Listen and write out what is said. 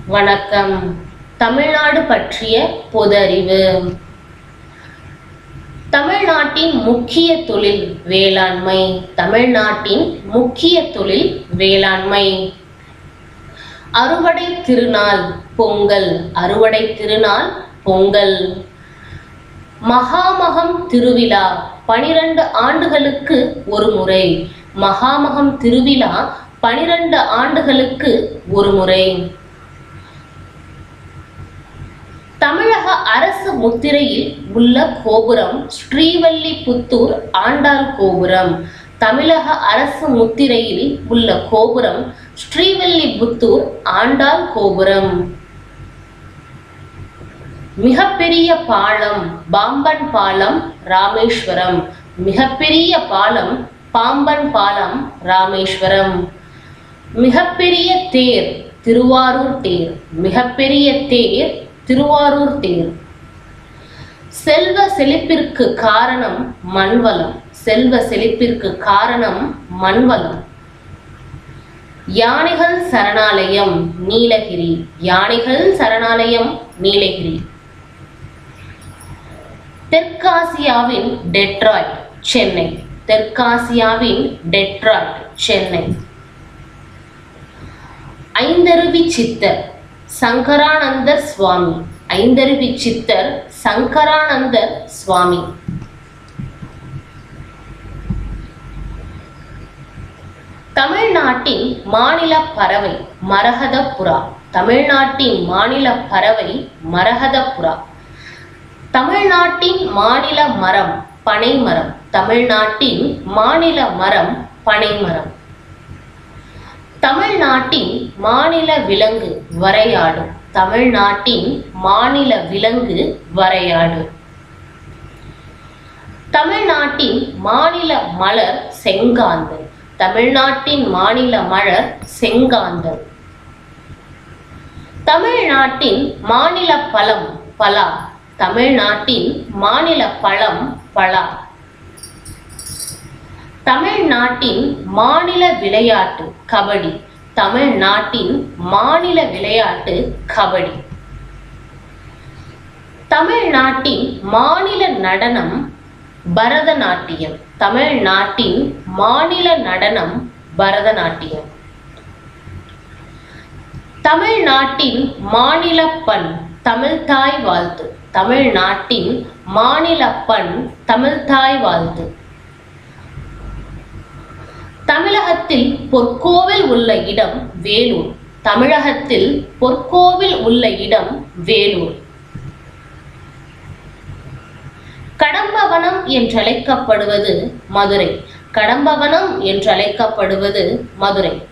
வணக்கம் தமிழ்நாடு பற்றிய பொதறிவு தமிழ்நாட்டின் முக்கிய தொழில் வேளாண்மை தமிழ்நாட்டின் முக்கிய தொழில் வேளாண்மை அறுவடை திருநாள் பொங்கல் அறுவடை திருநாள் பொங்கல் மகாமகம் திருவிழா பனிரெண்டு ஆண்டுகளுக்கு ஒரு முறை மகாமகம் திருவிழா பனிரெண்டு ஆண்டுகளுக்கு ஒரு முறை தமிழக அரசு முத்திரையில் உள்ள கோபுரம் ஸ்ரீவல்லிபுத்தூர் ஆண்டாள் கோபுரம் தமிழக அரசு முத்திரையில் உள்ள கோபுரம் ஸ்ரீவல்லிபுத்தூர் ஆண்டாள் கோபுரம் மிகப்பெரிய பாலம் பாம்பன் பாலம் ராமேஸ்வரம் மிகப்பெரிய பாலம் பாம்பன் பாலம் ராமேஸ்வரம் மிகப்பெரிய தேர் திருவாரூர் தேர் மிகப்பெரிய தேர் திருவாரூர் தேர் செல்வ செழிப்பிற்கு காரணம் மண்வளம் செல்வ செழிப்பிற்கு காரணம் மண்வளம் யானைகள் சரணாலயம் நீலகிரி யானைகள் சரணாலயம் நீலகிரி தெற்காசியாவின் டெட்ராய்ட் சென்னை தெற்காசியாவின் டெட்ராய்ட் சென்னை ஐந்தருவி சித்தர் சங்கரானந்தர் சுவாமி ஐந்தருவி சித்தர் சங்கரானந்தர் சுவாமி தமிழ்நாட்டின் மாநில பறவை மரகத புறா தமிழ்நாட்டின் மாநில பறவை மரகத புறா தமிழ்நாட்டின் மாநில மரம் பனைமரம் தமிழ்நாட்டின் மாநில மரம் பனைமரம் தமிழ்நாட்டின் மாநில விலங்கு வரையாடு தமிழ்நாட்டின் மாநில விலங்கு வரையாடு தமிழ்நாட்டின் மாநில மலர் செங்காந்தல் தமிழ்நாட்டின் மாநில மலர் செங்காந்தல் தமிழ்நாட்டின் மாநில பழம் பலா தமிழ்நாட்டின் மாநில பழம் பலா தமிழ்நாட்டின் மாநில விளையாட்டு கபடி தமிழ்நாட்டின் மாநில விளையாட்டு கபடி தமிழ்நாட்டின் மாநில நடனம் பரதநாட்டியம் தமிழ்நாட்டின் மாநில நடனம் பரதநாட்டியம் தமிழ்நாட்டின் மாநில பண் தமிழ்தாய் வாழ்த்து தமிழ்நாட்டின் மாநில பண் தமிழ்தாய் வாழ்த்து தமிழகத்தில் பொற்கோவில் உள்ள இடம் வேலூர் தமிழகத்தில் பொற்கோவில் உள்ள இடம் வேலூர் கடம்பவனம் என்றழைக்கப்படுவது மதுரை கடம்பவனம் என்றழைக்கப்படுவது மதுரை